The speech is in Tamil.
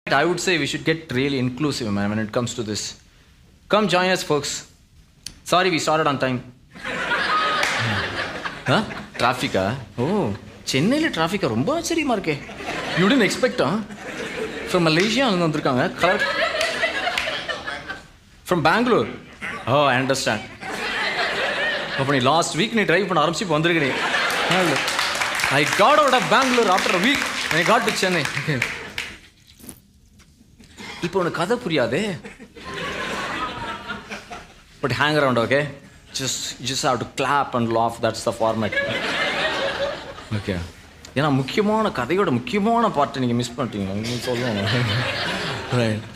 I would say we should get really inclusive, man, when it comes to this. Come join us, folks. Sorry, we started on time. huh? டிராஃபிக்கா ஓ சென்னையில் டிராஃபிக்கா ரொம்ப ஆச்சரியமா இருக்கே யூ டென்ட் எக்ஸ்பெக்டா ஃப்ரம் மலேசியா அங்கே வந்திருக்காங்க colour from Bangalore oh I understand அப்போ நீ லாஸ்ட் வீக் நீ டிரைவ் பண்ண ஆரம்பிச்சு இப்போ வந்திருக்க நீ I got out of Bangalore after week I got to Chennai இப்போ உனக்கு கதை புரியாதே but hang around okay just just have to clap and laugh that's the format okay ஏன்னா முக்கியமான கதையோட முக்கியமான பார்ட்டை நீங்கள் மிஸ் பண்ணிட்டீங்க நீங்கள் சொல்லணும் ரைட்